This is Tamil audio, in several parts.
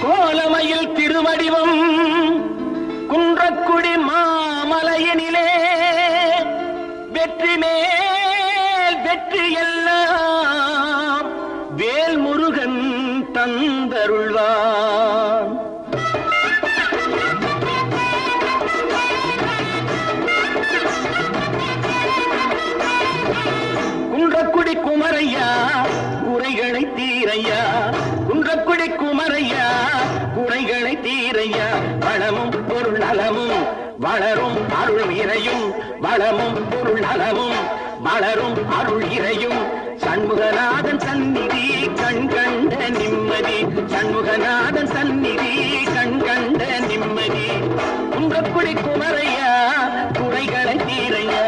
கோலமையில் திருவடிவம் குன்றக்குடி மாமலையினிலே வெற்றி மேல் வெற்றி எல்லாம் வேல் முருகன் தந்தருள்வான் குன்றக்குடி குமரையா குறைகளை தீரையா குன்றக்குடி குமரையா குறைகளை தீரையா வளமும் பொருள் நலமும் வளரும் அருள் இறையும் வளமும் பொருள் நலமும் வளரும் அருள் இறையும் சண்முகநாதன் சந்நிதி கண் கண்ட நிம்மதி சண்முகநாதன் சந்நிதி கண் கண்ட நிம்மதி குன்றக்குடி குமரையா குறைகளை தீரையா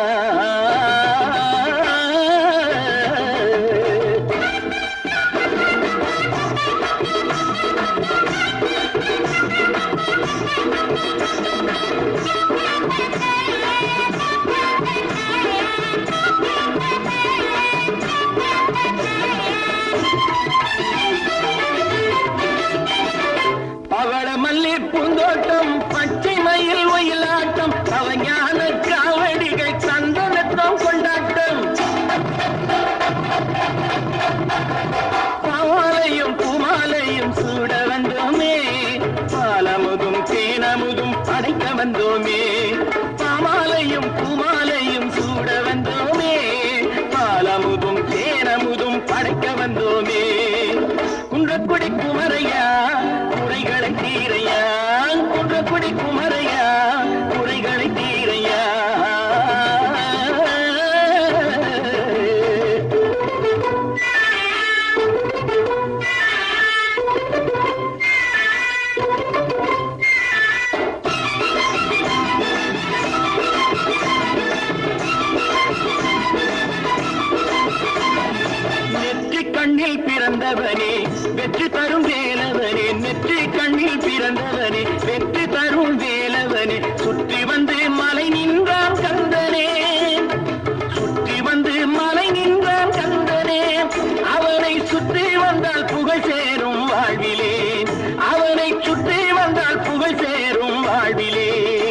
பவள மல்லி பூந்தோட்டம் பச்சை மயில் ஒயிலாட்டம் அவஞான காவடிகள் சந்தனத்தம் கொண்டாட்டம் பாலையும் பூமாலையும் சூட வந்தோமே பாலமுதும் தேனமுதும் படைக்க வந்தோமே பாமாலையும் பூமாலையும் சூட வந்தோமே பாலமுதும் தேனமுதும் படைக்க வந்தோமே குன்றக்குடி குமரையா குறைகளை தீரையா குன்றக்குடி குமரையா குறைகளை தீரையா நெற்றி கண்ணில் பிறந்தவனே வெற்றி தரும் வேலவனே நெற்றி கண்ணில் பிறந்தவனே வெற்றி தரும் வேலவனே சுற்றி வந்து மலை நின்றான் கந்தனே சுற்றி வந்து மலை நின்றான் கந்தனே அவனை சுற்றி வந்தால் புகழ் சேரும் வாழ்விலே அவனை சுற்றி வந்தால் புகழ் சேரும் வாழ்விலே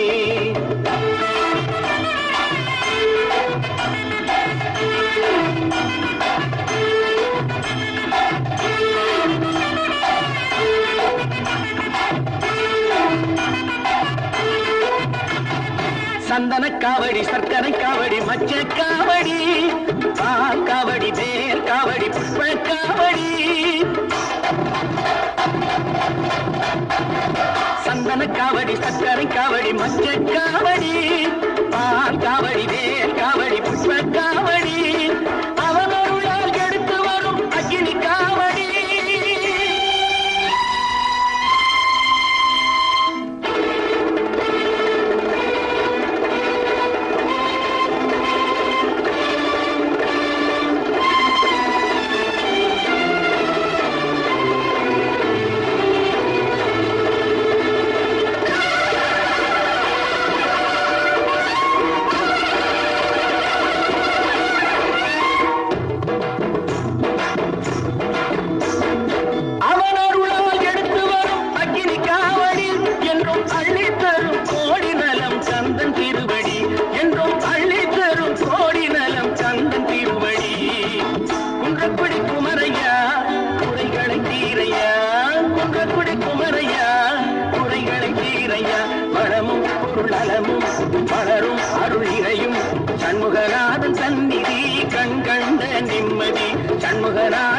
சந்தன காவடி சர்க்கரை காவடி மச்ச காவடி பால் காவடி தேர் காவடி புஷ்ப காவடி சந்தன காவடி சர்க்கரை காவடி மச்ச காவடி பால் காவடி தேர் காவடி புஷ்ப காவடி அவன் அருளால் எடுத்து வரும் அக்கினி காவடி அவன் அருளால் எடுத்து வரும் அக்கினி காவடி என்றும் அள்ளி தரும் கோடி நலம் சந்தன் திருவடி என்றும் அள்ளி தரும் கோடி நலம் சந்தன் திருவடி குன்றக்குடி குமரையா குறைகளை தீரையா குன்றக்குடி குமரையா குறைகளை தீரையா வளமும் பொருள் நலமும் வளரும் அருள் இறையும் சண்முகநாதன் சந்நிதி கண் கண்ட நிம்மதி சண்முகநாதன்